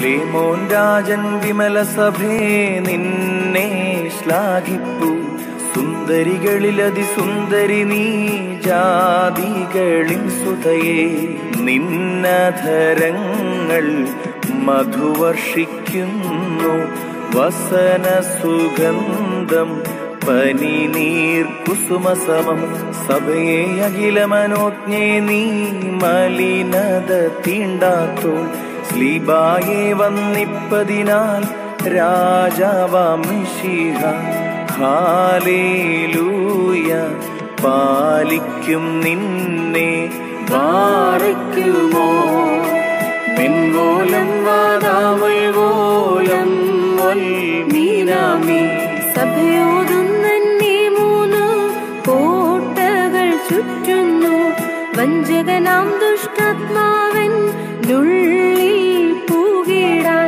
ലേമോൻ രാജൻ വിമല സഭേ നിന്നെ ശ്ലാഘിപ്പു സുന്ദരികളിൽ അതിസുന്ദരി നീ ജാതികളിൻ സുതയെ നിന്നധരങ്ങൾ മധുവർഷിക്കുന്നു വസന സുഗന്ധം പനി നീർ കുസുമസമം സഭയെ അഖില മനോജ്ഞേ നീ മലിനത തീണ്ടാത്തോൾ സ്ലീബായെ വന്നിപ്പതിനാൽ രാജാവാം മിശിഹ ഹാലേലൂയ പാലിക്കും നിന്നെ വാറയ്ക്കുമോ പെൺകോലം വാതാവൾ കോലം മീനാമീ സഭയോടുന്നെ മൂന്ന് കോട്ടകൾ ചുറ്റുന്നു വഞ്ചകനാം ദുഷ്ടാത്മാവൻ നുള്ളിൽ പൂകിടാൻ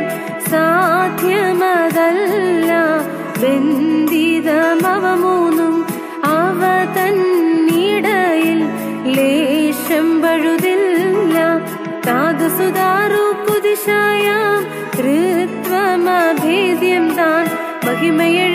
സാധ്യമതല്ല ബന്ധിതമവ മൂന്നും അവ തന്നിടയിൽ ലേശം പഴുതില്ല താതസുതാറു കുതിശായാം ഋത്വമഭേദ്യം താൻ മഹിമയഴ